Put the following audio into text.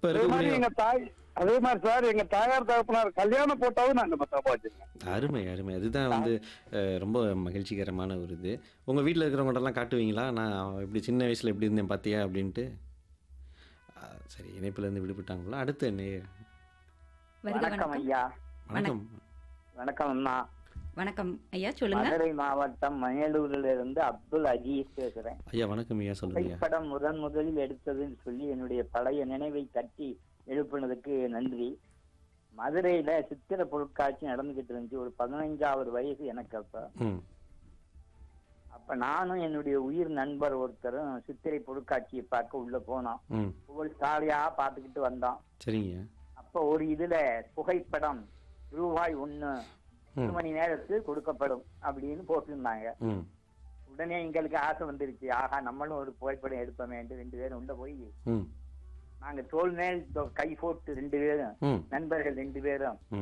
இப்ப அதே மாதிரி இருக்கக்கூடிய எங்க தாய் அதே மாதிரி சார் எங்க தாயார் தகப்பனார் கல்யாண போட்டாவும் நாங்க பத்திரமா வச்சிருக்கோம் அருமை அருமை அதுதான் வந்து அஹ், ரொம்ப மகிழ்ச்சிகரமான ஒரு இது உங்க வீட்டில் இருக்கிறவங்கள்ட்டலாம் காட்டுவீங்களா நான் இப்படி சின்ன வயசுல எப்படி இருந்தேன் பார்த்தியா அப்படின்ட்டு அஹ், சரி இணைப்புல இருந்து விடுபட்டாங்களா அடுத்த நே வருக வணக்கம் வணக்கம் ஐயா வணக்கம் வணக்கம் அம்மா வணக்கம் ஐயா சொல்லுங்க மதுரை மாவட்டம் மயிலூரில் இருந்து அப்துல் அஜீஸ் பேசுறேன் ஐயா வணக்கம் ஐயா சொல்லுங்க ஐயா புகைப்படம் முதன் முதலில் எடுத்ததுன்னு சொல்லி என்னுடைய பழைய நினைவை தட்டி எழுப்பினதுக்கு நன்றி மதுரையில சித்திர பொருட்காட்சி நடந்துகிட்டு இருந்துச்சு ஒரு பதினைஞ்சாவது வயசு எனக்கு அப்ப ம் அப்ப நானும் என்னுடைய உயிர் நண்பர் ஒருத்தரும் சித்திரை பொருட்காட்சியை பார்க்க உள்ள போனோம் ம் ஒவ்வொரு சாலையா பார்த்துக்கிட்டு வந்தோம் சரிங்க அப்ப ஒரு இதுல புகைப்படம் ரூபாய் ஒண்ணு ஒரு ம் மணி நேரத்துக்கு கொடுக்கப்படும் அப்படின்னு போட்டிருந்தாங்க ம் உடனே எங்களுக்கு ஆசை வந்துருச்சு ஆஹா நம்மளும் ஒரு புகைப்படம் எடுப்போமேன்ட்டு ரெண்டு பேரும் உள்ள போய் ம் நாங்க தோல் மேல் தோ- கை போட்டு ரெண்டு பேரும் ம் நண்பர்கள் ரெண்டு பேரும்